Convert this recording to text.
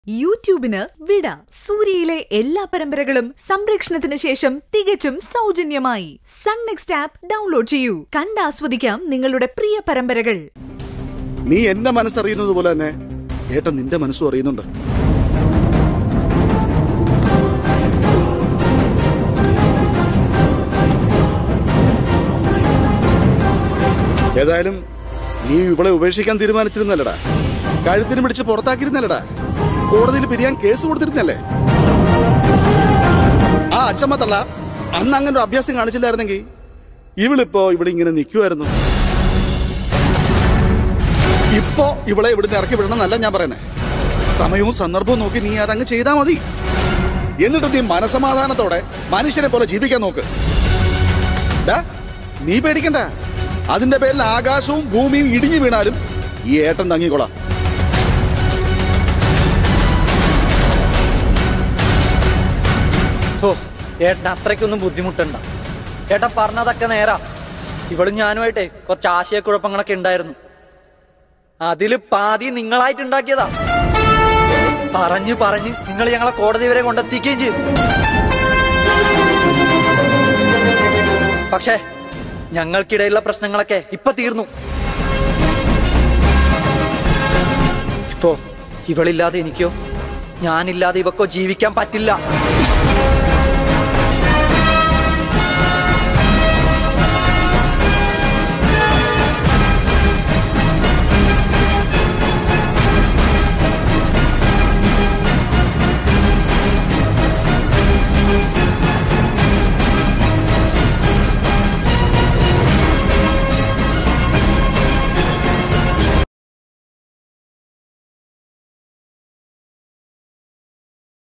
യൂട്യൂബിന് വിട സൂര്യയിലെ എല്ലാ പരമ്പരകളും സംരക്ഷണത്തിന് ശേഷം തികച്ചും സൗജന്യമായി സൺ നെക്സ്റ്റ് ആപ്പ് ഡൗൺലോഡ് ചെയ്യൂ കണ്ടാസ്വദിക്കാം നിങ്ങളുടെ പ്രിയ പരമ്പരകൾ നീ എന്റെ മനസ്സറിയുന്നത് പോലെ തന്നെ ഏട്ടൻ നിന്റെ മനസ്സും അറിയുന്നുണ്ട് ഏതായാലും നീ ഇവളെ ഉപേക്ഷിക്കാൻ തീരുമാനിച്ചിരുന്നല്ലടാ കഴുത്തിന് പിടിച്ച് പുറത്താക്കിയിരുന്നല്ലടാ കോടതിയിൽ പിരിയാൻ കേസ് കൊടുത്തിരുന്നല്ലേ ആ അച്ഛമ്മ തള്ള അന്ന് അങ്ങനെ ഒരു അഭ്യാസം കാണിച്ചില്ലായിരുന്നെങ്കിൽ ഇവളിപ്പോ ഇവിടെ ഇങ്ങനെ നിൽക്കുമായിരുന്നു ഇപ്പോ ഇവളെ ഇവിടുന്ന് ഇറക്കി വിടണം എന്നല്ല ഞാൻ പറയുന്നത് സമയവും സന്ദർഭവും നോക്കി നീ അതങ്ങ് ചെയ്താൽ മതി എന്നിട്ട് നീ മനസമാധാനത്തോടെ മനുഷ്യനെ പോലെ ജീവിക്കാൻ നോക്ക് ഡാ, നീ പേടിക്കണ്ട അതിന്റെ പേരിൽ ആകാശവും ഭൂമിയും ഇടിഞ്ഞു വീണാലും ഈ ഏട്ടൻ തങ്ങിക്കൊള്ളാം ഓ ഏട്ടൻ അത്രയ്ക്കൊന്നും ബുദ്ധിമുട്ടണ്ട ഏട്ടൻ പറഞ്ഞതൊക്കെ നേരാ ഇവളും ഞാനുമായിട്ടേ കുറച്ച് ആശയക്കുഴപ്പങ്ങളൊക്കെ ഉണ്ടായിരുന്നു അതില് പാതി നിങ്ങളായിട്ട് ഉണ്ടാക്കിയതാ പറഞ്ഞു പറഞ്ഞ് നിങ്ങൾ ഞങ്ങളെ കോടതി വരെ കൊണ്ടെത്തിക്കുകയും ചെയ്തു പക്ഷേ ഞങ്ങൾക്കിടയിലുള്ള പ്രശ്നങ്ങളൊക്കെ ഇപ്പൊ തീർന്നു ഇപ്പോ ഇവളില്ലാതെ എനിക്കോ ഞാനില്ലാതെ ഇവക്കോ ജീവിക്കാൻ പറ്റില്ല